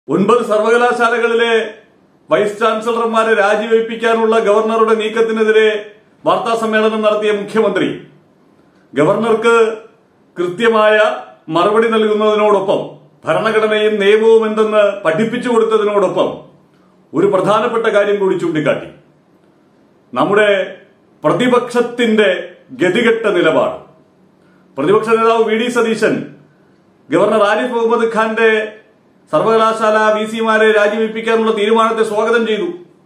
ഒൻപത് സർവകലാശാലകളിലെ വൈസ് ചാൻസലർമാരെ രാജിവെപ്പിക്കാനുള്ള ഗവർണറുടെ നീക്കത്തിനെതിരെ വാർത്താ സമ്മേളനം നടത്തിയ മുഖ്യമന്ത്രി ഗവർണർക്ക് കൃത്യമായ മറുപടി നൽകുന്നതിനോടൊപ്പം ഭരണഘടനയും നിയമവും എന്തെന്ന് പഠിപ്പിച്ചു കൊടുത്തതിനോടൊപ്പം ഒരു പ്രധാനപ്പെട്ട കാര്യം കൂടി ചൂണ്ടിക്കാട്ടി നമ്മുടെ പ്രതിപക്ഷത്തിന്റെ ഗതികെട്ട നിലപാട് പ്രതിപക്ഷ നേതാവ് V D Satheesan governor Arif Muhammad ഖാന്റെ സർവകലാശാല വി സിമാരെ രാജിവെപ്പിക്കാനുള്ള തീരുമാനത്തെ സ്വാഗതം ചെയ്തു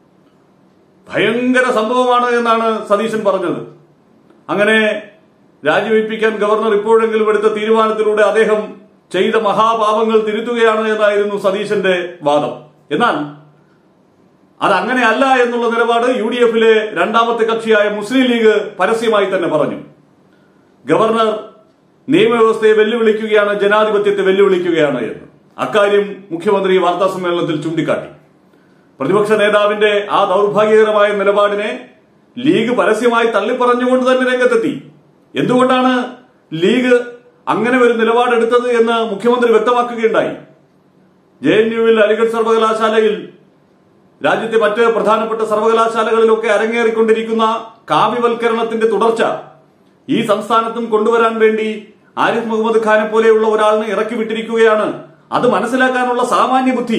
ഭയങ്കര സംഭവമാണ് എന്നാണ് സതീശൻ പറഞ്ഞത് അങ്ങനെ രാജിവെപ്പിക്കാൻ ഗവർണർ ഇപ്പോഴെങ്കിലും എടുത്ത തീരുമാനത്തിലൂടെ അദ്ദേഹം ചെയ്ത മഹാപാപങ്ങൾ തിരുത്തുകയാണ് എന്നായിരുന്നു സതീശന്റെ വാദം എന്നാൽ അതങ്ങനെയല്ല എന്നുള്ള നിലപാട് യു ഡി എഫിലെ രണ്ടാമത്തെ കക്ഷിയായ മുസ്ലിം ലീഗ് പരസ്യമായി തന്നെ പറഞ്ഞു ഗവർണർ നിയമവ്യവസ്ഥയെ വെല്ലുവിളിക്കുകയാണ് ജനാധിപത്യത്തെ വെല്ലുവിളിക്കുകയാണ് എന്ന് അക്കാര്യം മുഖ്യമന്ത്രി വാർത്താ സമ്മേളനത്തിൽ ചൂണ്ടിക്കാട്ടി പ്രതിപക്ഷ നേതാവിന്റെ ആ ദൗർഭാഗ്യകരമായ നിലപാടിനെ ലീഗ് പരസ്യമായി തള്ളിപ്പറഞ്ഞുകൊണ്ട് തന്നെ രംഗത്തെത്തി എന്തുകൊണ്ടാണ് ലീഗ് അങ്ങനെ ഒരു നിലപാടെടുത്തത് എന്ന് മുഖ്യമന്ത്രി വ്യക്തമാക്കുകയുണ്ടായി ജെ എൻ യുവിൽ അലിഗഡ് സർവകലാശാലയിൽ രാജ്യത്തെ മറ്റ് പ്രധാനപ്പെട്ട സർവകലാശാലകളിലൊക്കെ അരങ്ങേറിക്കൊണ്ടിരിക്കുന്ന കാവ്യവൽക്കരണത്തിന്റെ തുടർച്ച ഈ സംസ്ഥാനത്തും കൊണ്ടുവരാൻ വേണ്ടി ആരിഫ് മുഹമ്മദ് ഖാനെ പോലെയുള്ള ഒരാളിനെ ഇറക്കി വിട്ടിരിക്കുകയാണ് അത് മനസ്സിലാക്കാനുള്ള സാമാന്യ ബുദ്ധി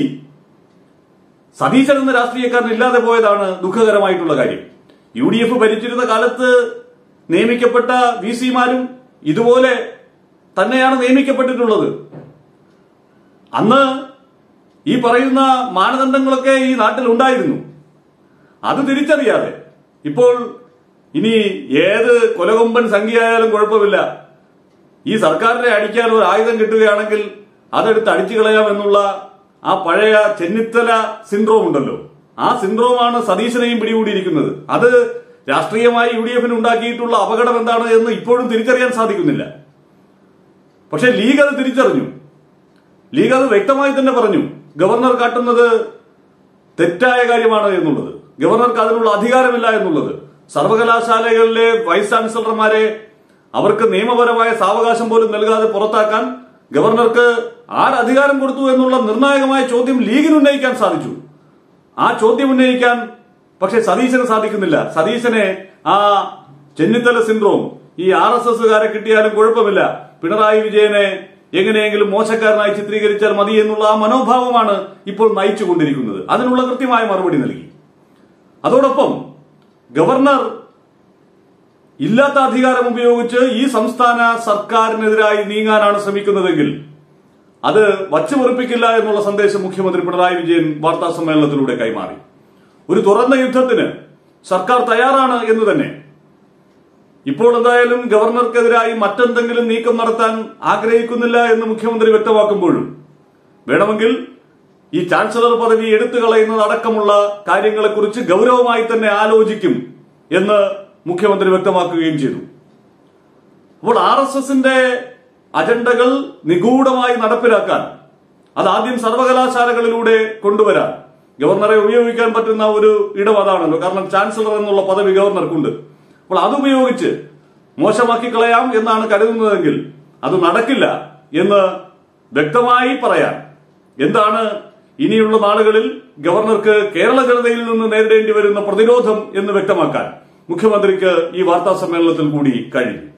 സതീശൻ എന്ന രാഷ്ട്രീയക്കാരൻ ഇല്ലാതെ പോയതാണ് ദുഃഖകരമായിട്ടുള്ള കാര്യം യു ഡി എഫ് ഭരിച്ചിരുന്ന കാലത്ത് നിയമിക്കപ്പെട്ട വി സിമാരും ഇതുപോലെ തന്നെയാണ് നിയമിക്കപ്പെട്ടിട്ടുള്ളത് അന്ന് ഈ പറയുന്ന മാനദണ്ഡങ്ങളൊക്കെ ഈ നാട്ടിൽ ഉണ്ടായിരുന്നു അത് തിരിച്ചറിയാതെ ഇപ്പോൾ ഇനി ഏത് കൊലകൊമ്പൻ സംഖ്യയായാലും കുഴപ്പമില്ല ഈ സർക്കാരിനെ അടിക്കാൻ ഒരു ആയുധം കിട്ടുകയാണെങ്കിൽ അതെടുത്ത് അടിച്ചു കളയാം എന്നുള്ള ആ പഴയ ചെന്നിത്തല സിൻഡ്രോം ഉണ്ടല്ലോ ആ സിൻഡ്രോമാണ് സതീശനെയും പിടികൂടിയിരിക്കുന്നത് അത് രാഷ്ട്രീയമായി യു ഡി എഫിന് ഉണ്ടാക്കിയിട്ടുള്ള അപകടം എന്താണ് എന്ന് ഇപ്പോഴും തിരിച്ചറിയാൻ സാധിക്കുന്നില്ല പക്ഷെ ലീഗ് അത് തിരിച്ചറിഞ്ഞു ലീഗ് അത് വ്യക്തമായി തന്നെ പറഞ്ഞു ഗവർണർ കാട്ടുന്നത് തെറ്റായ കാര്യമാണ് എന്നുള്ളത് ഗവർണർക്ക് അതിനുള്ള അധികാരമില്ല എന്നുള്ളത് സർവകലാശാലകളിലെ വൈസ് ചാൻസലർമാരെ അവർക്ക് നിയമപരമായ സാവകാശം പോലും നൽകാതെ പുറത്താക്കാൻ ഗവർണർക്ക് ആര് അധികാരം കൊടുത്തു എന്നുള്ള നിർണായകമായ ചോദ്യം ലീഗിന് ഉന്നയിക്കാൻ സാധിച്ചു ആ ചോദ്യം ഉന്നയിക്കാൻ പക്ഷെ സതീശന് സാധിക്കുന്നില്ല സതീശനെ ആ ചെന്നിത്തല സിൻഡ്രോം ഈ ആർ എസ് എസുകാരെ കിട്ടിയാലും കുഴപ്പമില്ല പിണറായി വിജയനെ എങ്ങനെയെങ്കിലും മോശക്കാരനായി ചിത്രീകരിച്ചാൽ മതി എന്നുള്ള ആ മനോഭാവമാണ് ഇപ്പോൾ നയിച്ചുകൊണ്ടിരിക്കുന്നത് അതിനുള്ള കൃത്യമായ മറുപടി നൽകി അതോടൊപ്പം ഗവർണർ ഇല്ലാത്ത അധികാരം ഉപയോഗിച്ച് ഈ സംസ്ഥാന സർക്കാരിനെതിരായി നീങ്ങാനാണ് ശ്രമിക്കുന്നതെങ്കിൽ അത് വച്ചുപൊറിപ്പിക്കില്ല എന്നുള്ള സന്ദേശം മുഖ്യമന്ത്രി പിണറായി വിജയൻ വാർത്താ സമ്മേളനത്തിലൂടെ കൈമാറി ഒരു തുറന്ന യുദ്ധത്തിന് സർക്കാർ തയ്യാറാണ് എന്ന് തന്നെ ഇപ്പോൾ എന്തായാലും ഗവർണർക്കെതിരായി മറ്റെന്തെങ്കിലും നീക്കം നടത്താൻ ആഗ്രഹിക്കുന്നില്ല എന്ന് മുഖ്യമന്ത്രി വ്യക്തമാക്കുമ്പോഴും വേണമെങ്കിൽ ഈ ചാൻസലർ പദവി എടുത്തു കളയുന്നത് അടക്കമുള്ള കാര്യങ്ങളെക്കുറിച്ച് ഗൗരവമായി തന്നെ ആലോചിക്കും എന്ന് മുഖ്യമന്ത്രി വ്യക്തമാക്കുകയും ചെയ്തു അപ്പോൾ ആർ എസ് എസിന്റെ അജണ്ടകൾ നിഗൂഢമായി നടപ്പിലാക്കാൻ അത് ആദ്യം സർവകലാശാലകളിലൂടെ കൊണ്ടുവരാൻ ഗവർണറെ ഉപയോഗിക്കാൻ പറ്റുന്ന ഒരു ഇടം അതാണല്ലോ കാരണം ചാൻസലർ എന്നുള്ള പദവി ഗവർണർക്കുണ്ട് അപ്പോൾ അതുപയോഗിച്ച് മോശമാക്കി കളയാം എന്നാണ് കരുതുന്നതെങ്കിൽ അത് നടക്കില്ല എന്ന് വ്യക്തമായി പറയാൻ എന്താണ് ഇനിയുള്ള നാളുകളിൽ ഗവർണർക്ക് കേരള ജനതയിൽ നിന്ന് നേരിടേണ്ടി വരുന്ന പ്രതിരോധം എന്ന് വ്യക്തമാക്കാൻ മുഖ്യമന്ത്രിക്ക് ഈ വാർത്താ സമ്മേളനത്തിൽ കൂടി കഴിഞ്ഞു